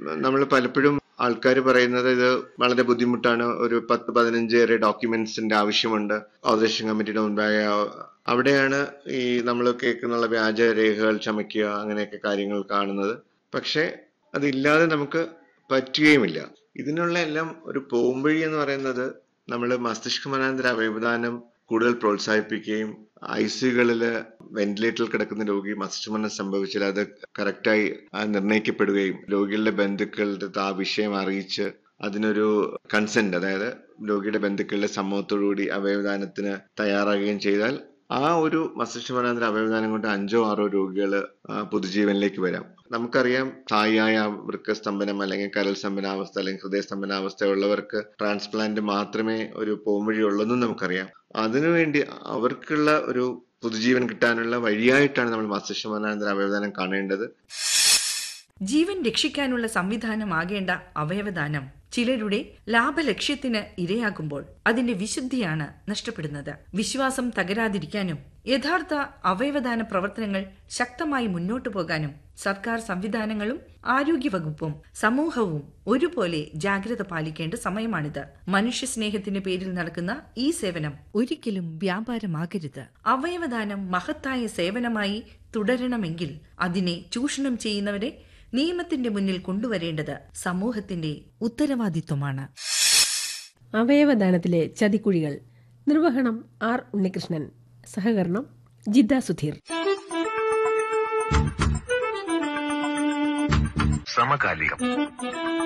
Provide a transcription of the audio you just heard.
നമ്മൾ പലപ്പോഴും ആൾക്കാർ പറയുന്നത് ഇത് വളരെ ബുദ്ധിമുട്ടാണ് ഒരു പത്ത് പതിനഞ്ച് ഏറെ ഡോക്യുമെന്റ്സിന്റെ ആവശ്യമുണ്ട് ഓതറേഷൻ കമ്മിറ്റിയുടെ മുൻപാകെ അവിടെയാണ് ഈ നമ്മൾ കേൾക്കുന്നുള്ള വ്യാജ രേഖകൾ ചമയ്ക്കുക അങ്ങനെയൊക്കെ കാര്യങ്ങൾ കാണുന്നത് പക്ഷെ അതില്ലാതെ നമുക്ക് പറ്റുകയുമില്ല ഇതിനുള്ള എല്ലാം ഒരു പോംവഴി എന്ന് പറയുന്നത് നമ്മൾ മസ്തിഷ്കമനാന്തര അവയവദാനം കൂടുതൽ പ്രോത്സാഹിപ്പിക്കുകയും ഐ സിയുകളിൽ വെന്റിലേറ്ററിൽ കിടക്കുന്ന രോഗി മസ്തിഷ്കമരണം സംഭവിച്ചാൽ അത് കറക്റ്റായി നിർണ്ണയിക്കപ്പെടുകയും രോഗികളുടെ ബന്ധുക്കളുടെ ആ വിഷയം അറിയിച്ച് അതിനൊരു കൺസെന്റ് അതായത് രോഗിയുടെ ബന്ധുക്കളുടെ സമ്മതത്തോടുകൂടി അവയവദാനത്തിന് തയ്യാറാകുകയും ചെയ്താൽ ആ ഒരു മസ്തിഷ്കമനാന്തര അവയവദാനം കൊണ്ട് അഞ്ചോ ആറോ രോഗികൾ പൊതുജീവനിലേക്ക് വരാം നമുക്കറിയാം സ്ഥായിയായ വൃക്കസ്തംഭനം അല്ലെങ്കിൽ കരൾ സ്തംഭനാവസ്ഥ അല്ലെങ്കിൽ ഹൃദയസ്തംഭനാവസ്ഥ ഉള്ളവർക്ക് ട്രാൻസ്പ്ലാന്റ് മാത്രമേ ഒരു പോംവഴി ഉള്ളെന്നും നമുക്കറിയാം അതിനുവേണ്ടി അവർക്കുള്ള ഒരു പുതുജീവൻ കിട്ടാനുള്ള വഴിയായിട്ടാണ് നമ്മൾ മസ്തിഷ്കമനാന്തര അവയവദാനം കാണേണ്ടത് ജീവൻ രക്ഷിക്കാനുള്ള സംവിധാനമാകേണ്ട അവയവദാനം ചിലരുടെ ലാഭലക്ഷ്യത്തിന് ഇരയാകുമ്പോൾ അതിന്റെ വിശുദ്ധിയാണ് നഷ്ടപ്പെടുന്നത് വിശ്വാസം തകരാതിരിക്കാനും യഥാർത്ഥ അവയവദാന പ്രവർത്തനങ്ങൾ ശക്തമായി മുന്നോട്ടു പോകാനും സർക്കാർ സംവിധാനങ്ങളും ആരോഗ്യവകുപ്പും സമൂഹവും ഒരുപോലെ ജാഗ്രത പാലിക്കേണ്ട സമയമാണിത് മനുഷ്യ സ്നേഹത്തിന്റെ പേരിൽ നടക്കുന്ന ഈ സേവനം ഒരിക്കലും വ്യാപാരമാകരുത് അവയവദാനം മഹത്തായ സേവനമായി തുടരണമെങ്കിൽ അതിനെ ചൂഷണം ചെയ്യുന്നവരെ നിയമത്തിന്റെ മുന്നിൽ കൊണ്ടുവരേണ്ടത് സമൂഹത്തിന്റെ ഉത്തരവാദിത്വമാണ് അവയവദാനത്തിലെ ചതിക്കുഴികൾ നിർവഹണം ആർ ഉണ്ണികൃഷ്ണൻ സഹകരണം ജിദ്ദ സുധീർ സമകാലികം